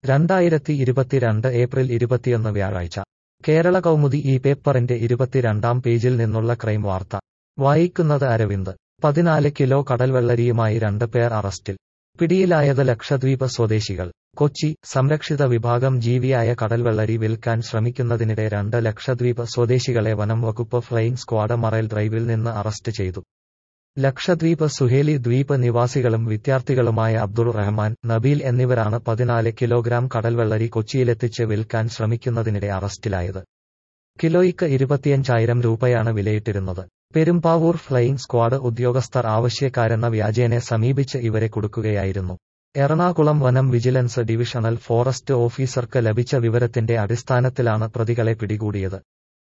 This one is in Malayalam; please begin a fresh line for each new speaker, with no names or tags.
രണ്ടായിരത്തി ഇരുപത്തിരണ്ട് ഏപ്രിൽ ഇരുപത്തിയൊന്ന് വ്യാഴാഴ്ച കേരള കൗമുദി ഈ പേപ്പറിന്റെ ഇരുപത്തിരണ്ടാം പേജിൽ നിന്നുള്ള ക്രൈം വാർത്ത വായിക്കുന്നത് അരവിന്ദ് പതിനാല് കിലോ കടൽവെള്ളരിയുമായി രണ്ട് പേർ അറസ്റ്റിൽ പിടിയിലായത് ലക്ഷദ്വീപ് സ്വദേശികൾ കൊച്ചി സംരക്ഷിത വിഭാഗം ജീവിയായ കടൽവെള്ളരി വിൽക്കാൻ ശ്രമിക്കുന്നതിനിടെ രണ്ട് ലക്ഷദ്വീപ് സ്വദേശികളെ വനം വകുപ്പ് ഫ്ലൈയിംഗ് സ്ക്വാഡ് മറൈൽ ഡ്രൈവിൽ നിന്ന് അറസ്റ്റ് ചെയ്തു ലക്ഷദ്വീപ് സുഹേലി ദ്വീപ് നിവാസികളും വിദ്യാർത്ഥികളുമായ അബ്ദുൾ റഹ്മാൻ നബീൽ എന്നിവരാണ് പതിനാല് കിലോഗ്രാം കടൽവെള്ളരി കൊച്ചിയിലെത്തിച്ച് വിൽക്കാൻ ശ്രമിക്കുന്നതിനിടെ അറസ്റ്റിലായത് കിലോയ്ക്ക് ഇരുപത്തിയഞ്ചായിരം രൂപയാണ് വിലയിട്ടിരുന്നത് പെരുമ്പാവൂർ ഫ്ലൈയിംഗ് സ്ക്വാഡ് ഉദ്യോഗസ്ഥർ ആവശ്യക്കാരെന്ന വ്യാജേനെ സമീപിച്ച് ഇവരെ കൊടുക്കുകയായിരുന്നു എറണാകുളം വനം വിജിലൻസ് ഡിവിഷണൽ ഫോറസ്റ്റ് ഓഫീസർക്ക് ലഭിച്ച വിവരത്തിന്റെ അടിസ്ഥാനത്തിലാണ് പ്രതികളെ പിടികൂടിയത്